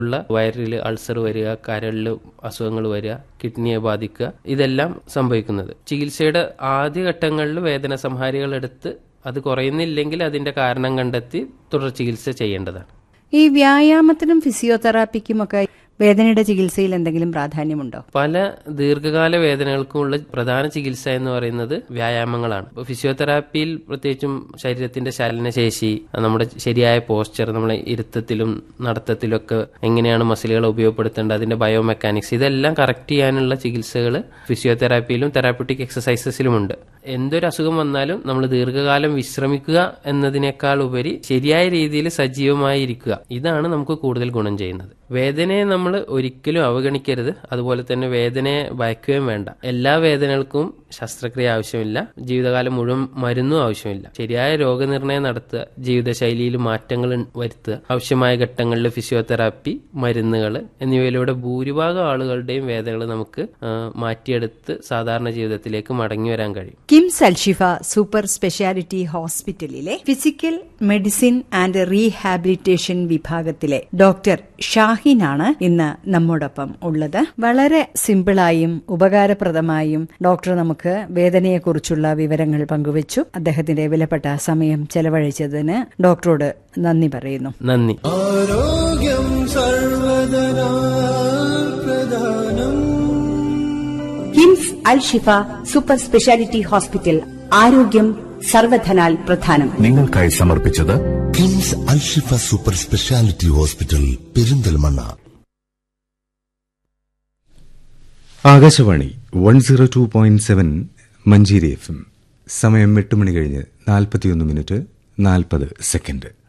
ഉള്ള വയറിൽ അൾസർ വരിക കരളിൽ അസുഖങ്ങൾ വരിക കിഡ്നിയെ ബാധിക്കുക ഇതെല്ലാം സംഭവിക്കുന്നത് ചികിത്സയുടെ ആദ്യഘട്ടങ്ങളിൽ വേദന സംഹാരികൾ എടുത്ത് അത് കുറയുന്നില്ലെങ്കിൽ അതിന്റെ കാരണം കണ്ടെത്തി തുടർ ചികിത്സ ചെയ്യേണ്ടതാണ് ഈ വ്യായാമത്തിനും ഫിസിയോതെറാപ്പിക്കുമൊക്കെ വേദനയുടെ ചികിത്സയിൽ എന്തെങ്കിലും പ്രാധാന്യമുണ്ടോ പല ദീർഘകാല വേദനകൾക്കുമുള്ള പ്രധാന ചികിത്സ എന്ന് പറയുന്നത് വ്യായാമങ്ങളാണ് ഇപ്പോൾ ഫിസിയോതെറാപ്പിയിൽ പ്രത്യേകിച്ചും ശരീരത്തിന്റെ ചലനശേഷി നമ്മുടെ ശരിയായ പോസ്ചർ നമ്മളെ ഇരുത്തത്തിലും നടത്തത്തിലും ഒക്കെ എങ്ങനെയാണ് മസിലുകൾ ഉപയോഗപ്പെടുത്തേണ്ടത് അതിന്റെ ബയോ മെക്കാനിക്സ് ഇതെല്ലാം കറക്റ്റ് ചെയ്യാനുള്ള ചികിത്സകൾ ഫിസിയോതെറാപ്പിയിലും തെറാപ്യൂട്ടിക് എക്സസൈസസിലുമുണ്ട് എന്തൊരു അസുഖം വന്നാലും നമ്മൾ ദീർഘകാലം വിശ്രമിക്കുക എന്നതിനേക്കാൾ ഉപരി ശരിയായ രീതിയിൽ സജീവമായി ഇരിക്കുക ഇതാണ് നമുക്ക് കൂടുതൽ ഗുണം ചെയ്യുന്നത് വേദനയെ നമ്മൾ ഒരിക്കലും അവഗണിക്കരുത് അതുപോലെ തന്നെ വേദനയെ ഭയക്കുകയും വേണ്ട എല്ലാ വേദനകൾക്കും ശസ്ത്രക്രിയ ആവശ്യമില്ല ജീവിതകാലം മുഴുവൻ മരുന്നും ആവശ്യമില്ല ശരിയായ രോഗനിർണയം നടത്തുക ജീവിതശൈലിയിൽ മാറ്റങ്ങൾ വരുത്തുക ആവശ്യമായ ഘട്ടങ്ങളിൽ ഫിസിയോതെറാപ്പി മരുന്നുകൾ എന്നിവയിലൂടെ ഭൂരിഭാഗം ആളുകളുടെയും വേദനകൾ നമുക്ക് ആ, മാറ്റിയെടുത്ത് സാധാരണ ജീവിതത്തിലേക്ക് മടങ്ങി വരാൻ കഴിയും കിംസ് അൽഷിഫ സൂപ്പർ സ്പെഷ്യാലിറ്റി ഹോസ്പിറ്റലിലെ ഫിസിക്കൽ മെഡിസിൻ ആൻഡ് റീഹാബിലിറ്റേഷൻ വിഭാഗത്തിലെ ഡോക്ടർ ഷാഹിനാണ് ഇന്ന് നമ്മോടൊപ്പം ഉള്ളത് വളരെ സിമ്പിളായും ഉപകാരപ്രദമായും ഡോക്ടർ നമുക്ക് വേദനയെക്കുറിച്ചുള്ള വിവരങ്ങൾ പങ്കുവച്ചു അദ്ദേഹത്തിന്റെ വിലപ്പെട്ട സമയം ചെലവഴിച്ചതിന് ഡോക്ടറോട് നന്ദി പറയുന്നു നന്ദി ആരോഗ്യം സർവദനാ പ്രധാനം KIMS Al Shifa super speciality hospital ആരോഗ്യം സർവധനാൽ പ്രധാനം നിങ്ങൾക്കായി സമർപ്പിച്ചത് KIMS Alshifa super speciality hospital Perinthalmanna Akashvani one zero two point seven Manjeri F M സമയം എട്ട് മണി കഴിഞ്ഞ് നാൽപ്പത്തിയൊന്ന് മിനിറ്റ് നാൽപ്പത് സെക്കൻഡ്